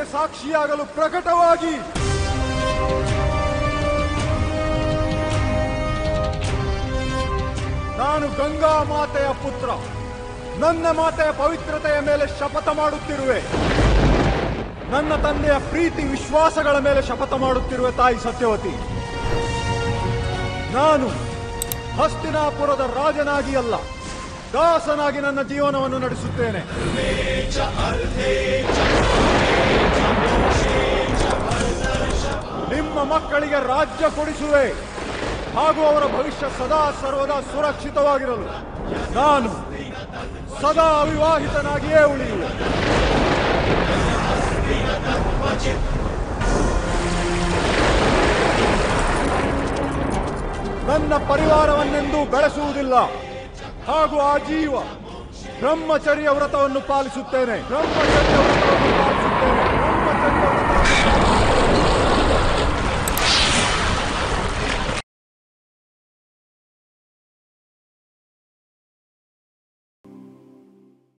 ಸಾಕ್ಷಿಯಾಗಲು ಪ್ರಕಟವಾಗಿ ನಾನು ಗಂಗಾ ಮಾತೆಯ ಪುತ್ರ ನನ್ನ ಮಾತೆಯ ಪವಿತ್ರತೆಯ ಮೇಲೆ ಶಪಥ ಮಾಡುತ್ತಿರುವೆ ನನ್ನ ತಂದೆಯ ಪ್ರೀತಿ ವಿಶ್ವಾಸಗಳ ಮೇಲೆ ಶಪಥ ಮಾಡುತ್ತಿರುವೆ ತಾಯಿ ಸತ್ಯವತಿ ನಾನು ಹಸ್ತಿನಾಪುರದ ರಾಜನಾಗಿ ಅಲ್ಲ ದಾಸನಾಗಿ ನನ್ನ ಜೀವನವನ್ನು ನಡೆಸುತ್ತೇನೆ ನಿಮ್ಮ ಮಕ್ಕಳಿಗೆ ರಾಜ್ಯ ಕೊಡಿಸುವೆ ಹಾಗೂ ಅವರ ಭವಿಷ್ಯ ಸದಾ ಸರ್ವದಾ ಸುರಕ್ಷಿತವಾಗಿರಲು ನಾನು ಸದಾ ಅವಿವಾಹಿತನಾಗಿಯೇ ಉಳಿಯುವೆ ನನ್ನ ಪರಿವಾರವನ್ನೆಂದೂ ಬೆಳೆಸುವುದಿಲ್ಲ ಹಾಗೂ ಆ ಜೀವ ಬ್ರಹ್ಮಚರ್ಯ ವ್ರತವನ್ನು ಪಾಲಿಸುತ್ತೇನೆ ಬ್ರಹ್ಮಚರ್ಯ ವ್ರತವನ್ನು ಪಾಲಿಸುತ್ತೇನೆ ಬ್ರಹ್ಮಚರ್ಯ ವ್ರತ